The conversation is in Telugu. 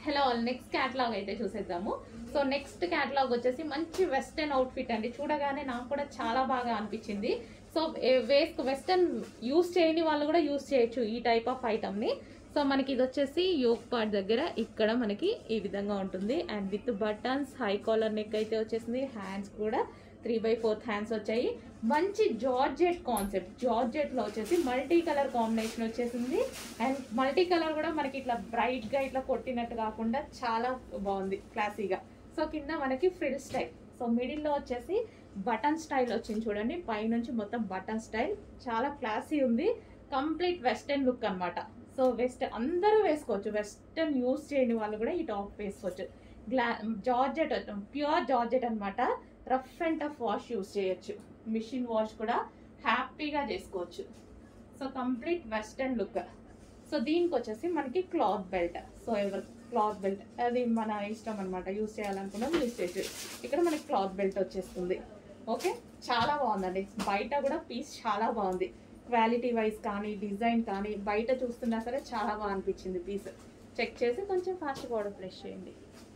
హలో నెక్స్ట్ క్యాటలాగ్ అయితే చూసేద్దాము సో నెక్స్ట్ క్యాటలాగ్ వచ్చేసి మంచి వెస్టర్న్ అవుట్ఫిట్ అండి చూడగానే నాకు కూడా చాలా బాగా అనిపించింది సో వేస్క్ వెస్టర్న్ యూస్ చేయని వాళ్ళు కూడా యూస్ చేయొచ్చు ఈ టైప్ ఆఫ్ ఐటమ్ని సో మనకి ఇది వచ్చేసి యోగ్ పార్ట్ దగ్గర ఇక్కడ మనకి ఈ విధంగా ఉంటుంది and with buttons high collar neck అయితే వచ్చేసింది హ్యాండ్స్ కూడా త్రీ బై ఫోర్త్ హ్యాండ్స్ వచ్చాయి మంచి జార్జెట్ కాన్సెప్ట్ జార్జెట్ లో వచ్చేసి మల్టీ కలర్ కాంబినేషన్ వచ్చేసింది అండ్ మల్టీ కలర్ కూడా మనకి ఇట్లా బ్రైట్ గా ఇట్లా కొట్టినట్టు కాకుండా చాలా బాగుంది క్లాసీగా సో కింద మనకి ఫ్రిల్ స్టైల్ సో మిడిల్ లో వచ్చేసి బటన్ స్టైల్ వచ్చింది చూడండి పైనుంచి మొత్తం బటన్ స్టైల్ చాలా క్లాసీ ఉంది కంప్లీట్ వెస్టర్న్ లుక్ అన్నమాట సో వెస్ట్ అందరూ వేసుకోవచ్చు వెస్టర్న్ యూస్ చేయని వాళ్ళు కూడా ఈ టాప్ వేసుకోవచ్చు గ్లా జార్జెట్ ప్యూర్ జార్జెట్ అన్నమాట rough and tough wash use చేయొచ్చు మిషన్ వాష్ కూడా హ్యాపీగా చేసుకోవచ్చు so complete western look so దీనికి వచ్చేసి మనకి క్లాత్ బెల్ట్ సో ఎవరు క్లాత్ బెల్ట్ అది మన ఇష్టం అనమాట యూస్ చేయాలనుకున్నది యూస్ చేయొచ్చు ఇక్కడ మనకి క్లాత్ బెల్ట్ వచ్చేస్తుంది ఓకే చాలా బాగుందండి బయట కూడా పీస్ చాలా బాగుంది క్వాలిటీ వైజ్ కానీ డిజైన్ కానీ బయట చూస్తున్నా సరే చాలా బాగా అనిపించింది పీస్ చెక్ చేసి కొంచెం ఫాస్ట్గా ఆర్డర్ ప్లేస్ చేయండి